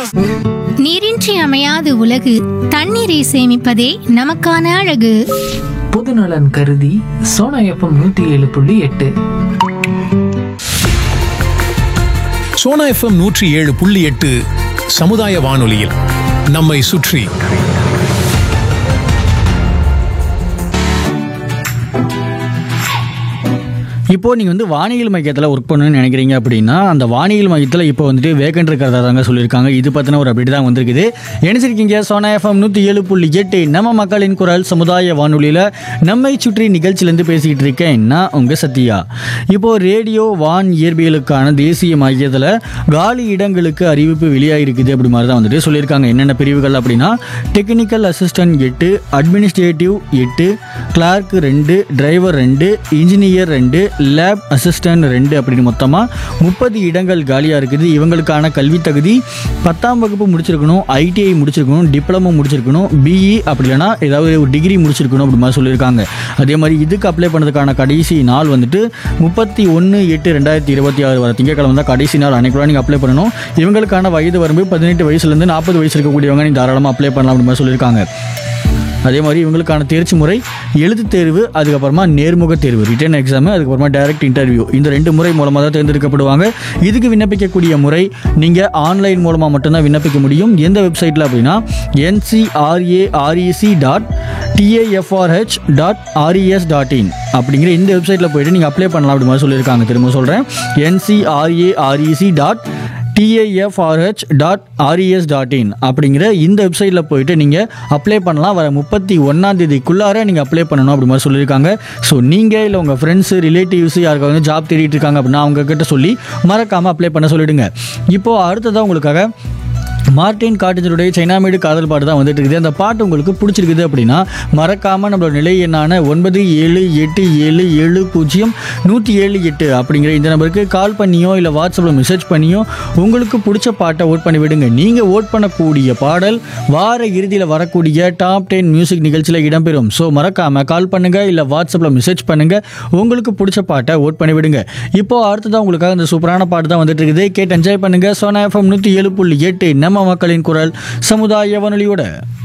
நீரின்றி அமையாது உலகு தண்ணீரை சேமிப்பதே நமக்கான அழகு பொதுநலன் கருதி சோனா எஃப்எம் நூத்தி ஏழு புள்ளி எட்டு சோனா எஃப்எம் நூற்றி ஏழு புள்ளி எட்டு சமுதாய வானொலியில் நம்மை சுற்றி இப்போ நீங்கள் வந்து வானியல் மையத்தில் ஒர்க் பண்ணணும்னு நினைக்கிறீங்க அப்படின்னா அந்த வானியல் மையத்தில் இப்போ வந்துட்டு வேகன்ட் இருக்கிறதா தாங்க சொல்லியிருக்காங்க இது பற்றின ஒரு அப்டேட் தான் வந்திருக்குது நினைச்சிருக்கீங்க சோனா எஃப்எம் நூற்றி ஏழு புள்ளி எட்டு நம்ம மக்களின் குரல் சமுதாய வானொலியில் நம்மை சுற்றி நிகழ்ச்சியிலேருந்து பேசிக்கிட்டு இருக்கேன் நான் உங்கள் சத்யா இப்போ ரேடியோ வான் இயற்பியலுக்கான தேசிய மையத்தில் காலி இடங்களுக்கு அறிவிப்பு வெளியாகிருக்குது அப்படி மாதிரி தான் வந்துட்டு சொல்லியிருக்காங்க என்னென்ன பிரிவுகள் அப்படின்னா டெக்னிக்கல் அசிஸ்டன்ட் எட்டு அட்மினிஸ்ட்ரேட்டிவ் எட்டு கிளார்க் ரெண்டு டிரைவர் ரெண்டு இன்ஜினியர் ரெண்டு லேப் அசிஸ்டன்ட் ரெண்டு அப்படின்னு மொத்தமாக முப்பது இடங்கள் காலியாக இருக்குது இவங்களுக்கான கல்வி தகுதி பத்தாம் வகுப்பு முடிச்சிருக்கணும் ஐடிஐ முடிச்சிருக்கணும் டிப்ளமோ முடிச்சிருக்கணும் பிஇ அப்படி இல்லைன்னா ஏதாவது ஒரு டிகிரி முடிச்சிருக்கணும் அப்படி மாதிரி சொல்லியிருக்காங்க அதே மாதிரி இதுக்கு அப்ளை பண்ணதுக்கான கடைசி நாள் வந்துட்டு முப்பத்தி ஒன்று எட்டு ரெண்டாயிரத்தி இருபத்தி ஆறு வர திங்கக்கிழமை தான் கடைசி நாள் அன்னைக்குள்ள நீங்கள் அப்ளை பண்ணணும் இவங்களுக்கான வயது வரம்பு பதினெட்டு வயசுலேருந்து நாற்பது வயசு இருக்கக்கூடியவங்க நீங்கள் தாராளமாக அப்ளை பண்ணலாம் அப்படி மாதிரி சொல்லியிருக்காங்க அதே மாதிரி இவங்களுக்கான தேர்ச்சி முறை எழுத்துத் தேர்வு அதுக்கப்புறமா நேர்முக தேர்வு ரிட்டன் எக்ஸாமு அதுக்கப்புறமா டைரக்ட் இன்டர்வியூ இந்த ரெண்டு முறை மூலமாக தான் தேர்ந்தெடுக்கப்படுவாங்க இதுக்கு விண்ணப்பிக்கக்கூடிய முறை நீங்கள் ஆன்லைன் மூலமாக மட்டும்தான் விண்ணப்பிக்க முடியும் எந்த வெப்சைட்டில் அப்படின்னா NCRAREC dot DAFRH dot RES dot in அப்படிங்கிற இந்த வெப்சைட்டில் போயிட்டு நீங்கள் அப்ளை பண்ணலாம் அப்படி மாதிரி சொல்லியிருக்காங்க திரும்ப சொல்கிறேன் NCRAREC dot DAFRH dot RES dot in அப்படிங்கிற இந்த வெப்சைட்டில் போயிட்டு நீங்கள் அப்ளை பண்ணலாம் வர முப்பத்தி ஒன்றாம் தேதிக்குள்ளார நீங்கள் அப்ளை பண்ணணும் அப்படி மாதிரி சொல்லியிருக்காங்க ஸோ நீங்கள் இல்லை உங்கள் ஃப்ரெண்ட்ஸு ரிலேட்டிவ்ஸ் யாருக்காவது வந்து ஜாப் தேடிட்டு இருக்காங்க அப்படின்னா அவங்க கிட்ட சொல்லி மறக்காமல் அப்ளை பண்ண சொல்லிடுங்க இப்போது அடுத்ததாக உங்களுக்காக மார்டின் காட்டேஜருடைய சைனாமேடு காதல் பாட்டு தான் வந்துட்டு இருக்குது அந்த பாட்டு உங்களுக்கு பிடிச்சிருக்குது அப்படின்னா மறக்காமல் நம்மளோட நிலை எண்ணான ஒன்பது ஏழு எட்டு ஏழு ஏழு பூஜ்ஜியம் நூற்றி ஏழு எட்டு அப்படிங்கிற இந்த நம்பருக்கு கால் பண்ணியோ இல்லை வாட்ஸ்அப்பில் மெசேஜ் பண்ணியோ உங்களுக்கு பிடிச்ச பாட்டை ஓட் பண்ணி விடுங்க நீங்கள் ஓட் பண்ணக்கூடிய பாடல் வார இறுதியில் வரக்கூடிய டாப் டென் மியூசிக் நிகழ்ச்சியில் இடம்பெறும் ஸோ மறக்காமல் கால் பண்ணுங்கள் இல்லை வாட்ஸ்அப்பில் மெசேஜ் பண்ணுங்கள் உங்களுக்கு பிடிச்ச பாட்டை ஓட் பண்ணி விடுங்க இப்போ அடுத்ததான் உங்களுக்காக இந்த சூப்பரான பாட்டு தான் வந்துட்டு இருக்குது கேட்டு என்ஜாய் பண்ணுங்கள் சோனா எஃப்எம் நூற்றி ஏழு புள்ளி எட்டு நம்ம மக்களின் குரல் சமுதாய வானொலியோட